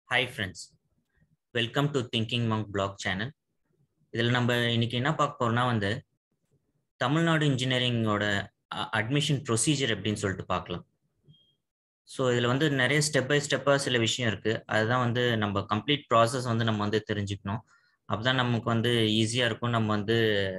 hi friends welcome to Thinking Monk Blog channel இதில் நம்ம இன்னைக்கு என்ன பார்க்க போறோம்னா வந்து தமிழ்நாடு இன்ஜினியரிங்கோட அட்மிஷன் ப்ரொசீஜர் எப்படின்னு சொல்லிட்டு பார்க்கலாம் ஸோ இதில் வந்து நிறைய ஸ்டெப் பை ஸ்டெப்பாக சில விஷயம் இருக்குது அதுதான் வந்து நம்ம கம்ப்ளீட் ப்ராசஸ் வந்து நம்ம வந்து தெரிஞ்சுக்கணும் அப்போ தான் நமக்கு வந்து ஈஸியாக இருக்கும் நம்ம வந்து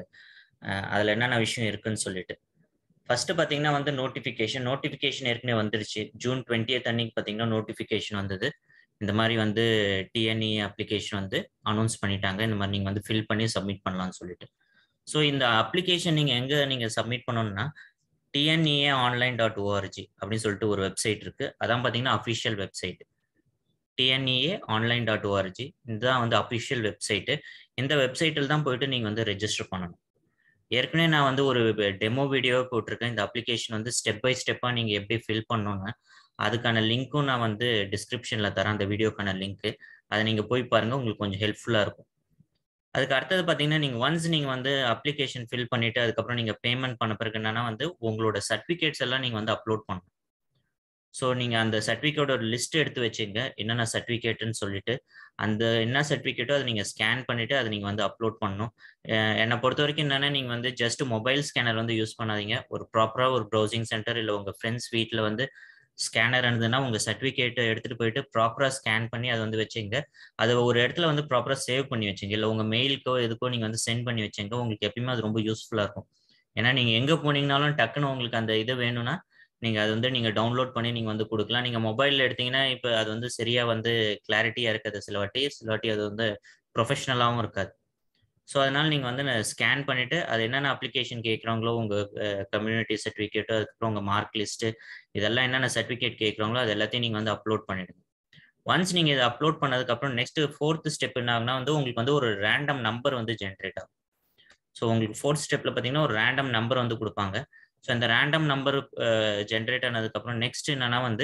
அதில் என்னென்ன விஷயம் இருக்குன்னு சொல்லிட்டு ஃபர்ஸ்ட் பார்த்தீங்கன்னா வந்து நோட்டிஃபிகேஷன் நோட்டிஃபிகேஷன் ஏற்கனவே வந்துருச்சு ஜூன் டுவெண்ட்டியத் அன்னைக்கு பார்த்தீங்கன்னா நோட்டிஃபிகேஷன் வந்தது இந்த மாதிரி வந்து டிஎன்இ அப்ளிகேஷன் வந்து அனௌன்ஸ் பண்ணிட்டாங்க இந்த மாதிரி நீங்கள் வந்து ஃபில் பண்ணி சப்மிட் பண்ணலாம்னு சொல்லிட்டு ஸோ இந்த அப்ளிகேஷன் நீங்கள் எங்கே நீங்கள் சப்மிட் பண்ணணும்னா டிஎன்இஏ ஆன்லைன் டாட் ஓஆர்ஜி அப்படின்னு சொல்லிட்டு ஒரு வெப்சைட் இருக்கு அதான் பார்த்தீங்கன்னா official website TNEA online dot ORG இதுதான் வந்து அஃபிஷியல் வெப்சைட்டு இந்த வெப்சைட்டில் தான் போயிட்டு நீங்கள் வந்து ரெஜிஸ்டர் பண்ணணும் ஏற்கனவே நான் வந்து ஒரு டெமோ வீடியோவை போட்டிருக்கேன் இந்த அப்ளிகேஷன் வந்து ஸ்டெப் பை ஸ்டெப்பாக நீங்கள் எப்படி ஃபில் பண்ணணும்னு அதுக்கான லிங்க்கும் நான் வந்து டிஸ்கிரிப்ஷனில் தரேன் அந்த வீடியோக்கான லிங்க்கு அதை நீங்கள் போய் பாருங்கள் உங்களுக்கு கொஞ்சம் ஹெல்ப்ஃபுல்லாக இருக்கும் அதுக்கு அடுத்தது பார்த்தீங்கன்னா நீங்கள் ஒன்ஸ் நீங்கள் வந்து அப்ளிகேஷன் ஃபில் பண்ணிவிட்டு அதுக்கப்புறம் நீங்கள் பேமெண்ட் பண்ண பிறகு என்னன்னா வந்து உங்களோட சர்டிஃபிகேட்ஸ் எல்லாம் நீங்கள் வந்து அப்லோட் பண்ணணும் ஸோ நீங்கள் அந்த சர்டிஃபிகேட்டோட லிஸ்ட் எடுத்து வச்சுங்க என்னென்ன சர்டிஃபிகேட்டுன்னு சொல்லிட்டு அந்த என்ன சர்டிஃபிகேட்டோ அதை நீங்கள் ஸ்கேன் பண்ணிவிட்டு அதை நீங்கள் வந்து அப்லோட் பண்ணணும் என்னை பொறுத்த வரைக்கும் என்னென்னா நீங்கள் வந்து ஜஸ்ட் மொபைல் ஸ்கேனர் வந்து யூஸ் பண்ணாதீங்க ஒரு ப்ராப்பராக ஒரு ப்ரௌசிங் சென்டர் இல்லை உங்கள் ஃப்ரெண்ட்ஸ் வீட்டில் வந்து ஸ்கேனர் இருந்ததுன்னா உங்கள் சர்டிஃபிகேட்டை எடுத்துகிட்டு போயிட்டு ப்ராப்பராக ஸ்கேன் பண்ணி அதை வந்து வச்சுங்க அதை ஒரு இடத்துல வந்து ப்ராப்பராக சேவ் பண்ணி வச்சுங்க இல்லை உங்கள் மெயிலுக்கோ எதுக்கோ நீங்கள் வந்து சென்ட் பண்ணி வச்சுங்க உங்களுக்கு எப்பயுமே அது ரொம்ப யூஸ்ஃபுல்லாக இருக்கும் ஏன்னா நீங்கள் எங்கே போனீங்கனாலும் டக்குன்னு உங்களுக்கு அந்த இது வேணும்னா நீங்கள் அது வந்து நீங்கள் டவுன்லோட் பண்ணி நீங்கள் வந்து கொடுக்கலாம் நீங்கள் மொபைலில் எடுத்தீங்கன்னா இப்போ அது வந்து சரியாக வந்து கிளாரிட்டியாக இருக்காது சில வாட்டி சில வாட்டி அது வந்து ப்ரொஃபஷ்னலாகவும் இருக்காது ஸோ அதனால் நீங்கள் வந்து ஸ்கேன் பண்ணிவிட்டு அது என்னென்ன அப்ளிகேஷன் கேட்குறாங்களோ உங்கள் கம்யூனிட்டி சர்டிஃபிகேட்டோ அதுக்கப்புறம் உங்கள் மார்க் லிஸ்ட்டு இதெல்லாம் என்னென்ன சர்டிஃபிகேட் கேட்குறாங்களோ அது எல்லாத்தையும் நீங்கள் வந்து அப்லோட் பண்ணிவிடுங்க ஒன்ஸ் நீங்கள் இதை அப்லோட் பண்ணதுக்கப்புறம் நெக்ஸ்ட் ஃபோர்த் ஸ்டெப் என்ன ஆகுனா வந்து உங்களுக்கு வந்து ஒரு ரேண்டம் நம்பர் வந்து ஜென்ரேட் ஆகும் ஸோ உங்களுக்கு ஃபோர்த் ஸ்டெப்பில் பார்த்தீங்கன்னா ஒரு ரேண்டம் நம்பர் வந்து கொடுப்பாங்க ஸோ இந்த ரேண்டம் நம்பர் ஜென்ரேட் ஆனதுக்கப்புறம் நெக்ஸ்ட் என்னன்னா வந்து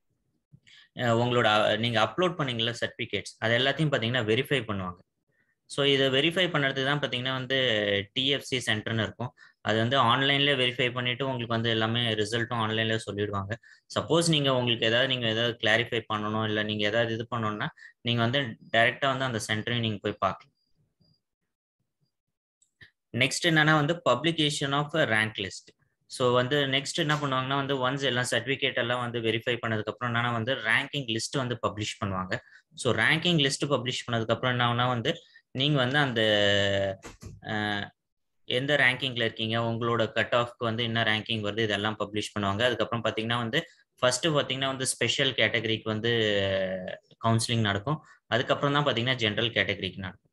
உங்களோட நீங்கள் அப்லோட் பண்ணீங்களா சர்டிஃபிகேட்ஸ் அது எல்லாத்தையும் பார்த்தீங்கன்னா வெரிஃபை பண்ணுவாங்க ஸோ இதை வெரிஃபை பண்ணுறதுக்கு தான் பார்த்தீங்கன்னா வந்து டிஎஃப்சி சென்டர்னு இருக்கும் அது வந்து ஆன்லைன்லேயே வெரிஃபை பண்ணிவிட்டு உங்களுக்கு வந்து எல்லாமே ரிசல்ட்டும் ஆன்லைன்லேயே சொல்லிடுவாங்க சப்போஸ் நீங்கள் உங்களுக்கு ஏதாவது நீங்கள் ஏதாவது கிளாரிஃபை பண்ணணும் இல்லை நீங்கள் ஏதாவது இது பண்ணணும்னா நீங்கள் வந்து டைரெக்டாக வந்து அந்த சென்டரையும் நீங்கள் போய் பார்க்கலாம் நெக்ஸ்ட் என்னன்னா வந்து publication of rank list so வந்து நெக்ஸ்ட் என்ன பண்ணுவாங்கன்னா வந்து ஒன்ஸ் எல்லாம் சர்டிஃபிகேட் எல்லாம் வந்து வெரிஃபை பண்ணதுக்கப்புறம் என்னன்னா வந்து ரேங்கிங் லிஸ்ட் வந்து பப்ளிஷ் பண்ணுவாங்க ஸோ ரேங்கிங் லிஸ்ட் பப்ளிஷ் பண்ணதுக்கப்புறம் என்னன்னா வந்து நீங்கள் வந்து அந்த எந்த ரேங்கிங்கில் இருக்கீங்க உங்களோட கட் ஆஃப்க்கு வந்து என்ன ரேங்கிங் வருது இதெல்லாம் பப்ளிஷ் பண்ணுவாங்க அதுக்கப்புறம் பார்த்தீங்கன்னா வந்து ஃபர்ஸ்ட் பார்த்தீங்கன்னா வந்து ஸ்பெஷல் கேட்டகரிக்கு வந்து கவுன்சிலிங் நடக்கும் அதுக்கப்புறம் தான் பார்த்தீங்கன்னா ஜென்ரல் கேட்டகரிக்கு நடக்கும்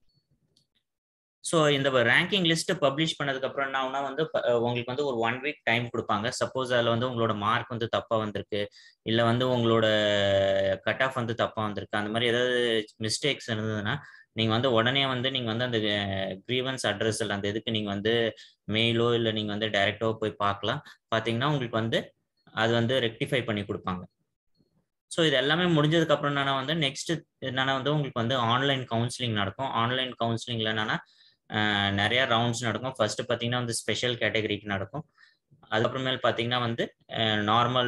ஸோ இந்த ரேங்கிங் லிஸ்ட் பப்ளிஷ் பண்ணதுக்கப்புறம் என்ன ஆகுனா வந்து உங்களுக்கு வந்து ஒரு ஒன் வீக் டைம் கொடுப்பாங்க சப்போஸ் அதில் வந்து உங்களோட மார்க் வந்து தப்பாக வந்திருக்கு இல்லை வந்து உங்களோட கட் ஆஃப் வந்து தப்பாக வந்திருக்கு அந்த மாதிரி ஏதாவது மிஸ்டேக்ஸ் இருந்ததுன்னா நீங்கள் வந்து உடனே வந்து நீங்கள் வந்து அந்த க்ரீவன்ஸ் அட்ரஸ் இல்லை அந்த இதுக்கு நீங்கள் வந்து மெயிலோ இல்லை நீங்கள் வந்து டைரெக்டாக போய் பார்க்கலாம் பார்த்தீங்கன்னா உங்களுக்கு வந்து அது வந்து ரெக்டிஃபை பண்ணி கொடுப்பாங்க ஸோ இது எல்லாமே முடிஞ்சதுக்கு அப்புறம் என்னன்னா வந்து நெக்ஸ்ட் என்னன்னா வந்து உங்களுக்கு வந்து ஆன்லைன் கவுன்சிலிங் நடக்கும் ஆன்லைன் கவுன்சிலிங்ல என்னன்னா நிறைய ரவுண்ட்ஸ் நடக்கும் ஃபர்ஸ்ட் பார்த்தீங்கன்னா வந்து ஸ்பெஷல் கேட்டகரிக்கு நடக்கும் அதுக்கப்புறமேல் பார்த்தீங்கன்னா வந்து நார்மல்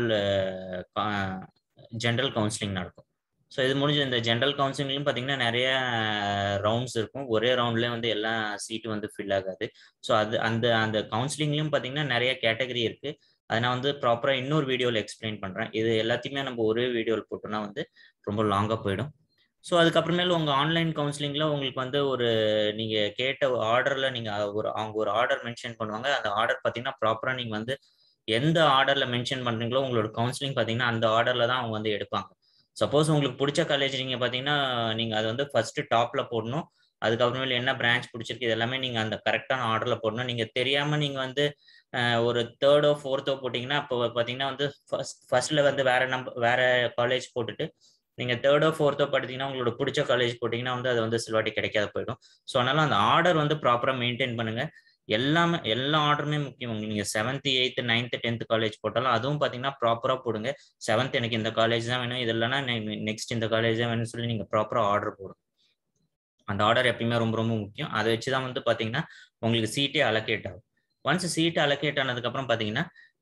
ஜென்ரல் கவுன்சிலிங் நடக்கும் ஸோ இது முடிஞ்ச இந்த ஜென்ரல் கவுன்சிலிங்லையும் பார்த்தீங்கன்னா நிறைய ரவுண்ட்ஸ் இருக்கும் ஒரே ரவுண்ட்லேயே வந்து எல்லா சீட்டு வந்து ஃபில் ஆகாது ஸோ அது அந்த அந்த கவுன்சிலிங்லையும் பார்த்தீங்கன்னா நிறைய கேட்டகரி இருக்குது அதை நான் வந்து ப்ராப்பராக இன்னொரு வீடியோவில் எக்ஸ்பிளைன் பண்ணுறேன் இது எல்லாத்தையுமே நம்ம ஒரே வீடியோவில் போட்டோம்னா வந்து ரொம்ப லாங்காக போயிடும் ஸோ அதுக்கப்புறமேல உங்கள் ஆன்லைன் கவுன்சிலிங்கில் உங்களுக்கு வந்து ஒரு நீங்கள் கேட்ட ஆர்டரில் நீங்கள் ஒரு அவங்க ஒரு ஆர்டர் மென்ஷன் பண்ணுவாங்க அந்த ஆர்டர் பார்த்தீங்கன்னா ப்ராப்பராக நீங்கள் வந்து எந்த ஆர்டரில் மென்ஷன் பண்ணுறீங்களோ உங்களோட கவுன்சிலிங் பார்த்தீங்கன்னா அந்த ஆர்டரில் தான் அவங்க வந்து எடுப்பாங்க சப்போஸ் உங்களுக்கு பிடிச்ச காலேஜ் நீங்கள் பார்த்தீங்கன்னா நீங்கள் அது வந்து ஃபர்ஸ்ட் டாப்பில் போடணும் அதுக்கப்புறமேல என்ன பிரான்ச் பிடிச்சிருக்கு இது எல்லாமே நீங்கள் அந்த கரெக்டான ஆர்டரில் போடணும் நீங்கள் தெரியாமல் நீங்கள் வந்து ஒரு தேர்டோ ஃபோர்த்தோ போட்டிங்கன்னா அப்போ பார்த்தீங்கன்னா வந்து ஃபர்ஸ்ட் ஃபர்ஸ்ட்ல வந்து வேற நம்பர் வேற காலேஜ் போட்டுட்டு நீங்கள் தேர்டோ ஃபோர்த்தோ படித்தீங்கன்னா உங்களோட பிடிச்ச காலேஜ் போட்டிங்கன்னா வந்து அது வந்து சிலவாட்டி கிடைக்காத போயிடும் ஸோ அதனால அந்த ஆர்டர் வந்து ப்ராப்பராக மெயின்டைன் பண்ணுங்க எல்லாமே எல்லா ஆர்டருமே முக்கியம் நீங்கள் seventh eighth ninth tenth college போட்டாலும் அதுவும் பார்த்தீங்கன்னா ப்ராப்பராக போடுங்க செவன்த் எனக்கு இந்த காலேஜ் தான் வேணும் இது இல்லைன்னா நெக்ஸ்ட் இந்த காலேஜ் தான் வேணும்னு சொல்லி நீங்கள் ப்ராப்பராக ஆர்டர் போடும் அந்த ஆர்டர் எப்பயுமே ரொம்ப ரொம்ப முக்கியம் அதை வச்சு தான் வந்து பார்த்தீங்கன்னா உங்களுக்கு சீட்டே அலோகேட் ஆகும் ஒன்ஸ் சீட் அலோகேட் ஆனதுக்கப்புறம் பார்த்தீங்கன்னா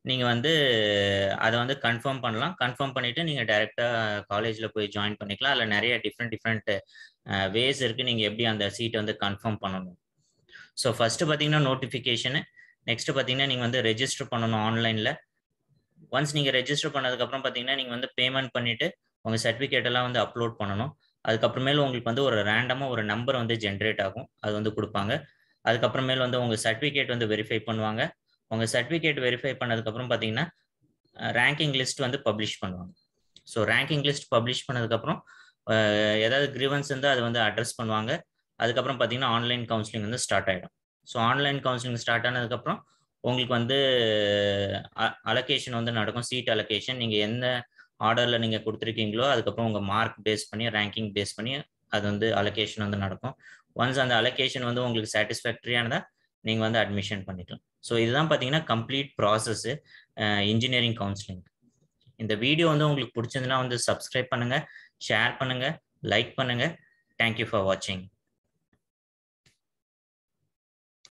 நீங்கள் வந்து அதை வந்து கன்ஃபார்ம் பண்ணலாம் கன்ஃபார்ம் பண்ணிவிட்டு நீங்கள் டைரெக்டாக காலேஜில் போய் ஜாயின் பண்ணிக்கலாம் அதில் நிறைய டிஃப்ரெண்ட் டிஃப்ரெண்ட் வேஸ் இருக்குது நீங்கள் எப்படி அந்த சீட்டை வந்து கன்ஃபார்ம் பண்ணணும் ஸோ ஃபஸ்ட்டு பார்த்தீங்கன்னா நோட்டிஃபிகேஷனு நெக்ஸ்ட்டு பார்த்தீங்கன்னா நீங்கள் வந்து ரெஜிஸ்டர் பண்ணணும் ஆன்லைனில் ஒன்ஸ் நீங்கள் ரெஜிஸ்டர் பண்ணதுக்கப்புறம் பார்த்தீங்கன்னா நீங்கள் வந்து பேமெண்ட் பண்ணிவிட்டு உங்கள் சர்டிஃபிகேட் எல்லாம் வந்து அப்லோட் பண்ணணும் அதுக்கப்புறமேல உங்களுக்கு வந்து ஒரு ரேண்டமாக ஒரு நம்பர் வந்து ஜென்ரேட் ஆகும் அது வந்து கொடுப்பாங்க அதுக்கப்புறமேல வந்து உங்கள் சர்டிஃபிகேட் வந்து வெரிஃபை பண்ணுவாங்க உங்கள் சர்டிஃபிகேட் வெரிஃபை பண்ணதுக்கப்புறம் பார்த்தீங்கன்னா ரேங்கிங் லிஸ்ட் வந்து பப்ளிஷ் பண்ணுவாங்க ஸோ ரேங்கிங் லிஸ்ட் பப்ளிஷ் பண்ணதுக்கப்புறம் ஏதாவது கிரிவன்ஸ் இருந்தால் அது வந்து அட்ரஸ் பண்ணுவாங்க அதுக்கப்புறம் பார்த்தீங்கன்னா ஆன்லைன் கவுன்சிலிங் வந்து ஸ்டார்ட் ஆகிடும் ஸோ ஆன்லைன் கவுன்சிலிங் ஸ்டார்ட் ஆனதுக்கப்புறம் உங்களுக்கு வந்து அலோகேஷன் வந்து நடக்கும் சீட் அலோகேஷன் நீங்கள் எந்த ஆர்டரில் நீங்கள் கொடுத்துருக்கீங்களோ அதுக்கப்புறம் உங்கள் மார்க் பேஸ் பண்ணி ரேங்கிங் பேஸ் பண்ணி அது வந்து அலோகேஷன் வந்து நடக்கும் ஒன்ஸ் அந்த அலோகேஷன் வந்து உங்களுக்கு சாட்டிஸ்ஃபேக்டரியானதாக நீங்கள் வந்து அட்மிஷன் பண்ணிக்கலாம் ஸோ இதுதான் பார்த்தீங்கன்னா கம்ப்ளீட் ப்ராசஸ்ஸு இன்ஜினியரிங் கவுன்சிலிங் இந்த வீடியோ வந்து உங்களுக்கு பிடிச்சதுன்னா வந்து சப்ஸ்கிரைப் பண்ணுங்கள் ஷேர் பண்ணுங்கள் லைக் பண்ணுங்கள் தேங்க்யூ ஃபார் வாட்சிங்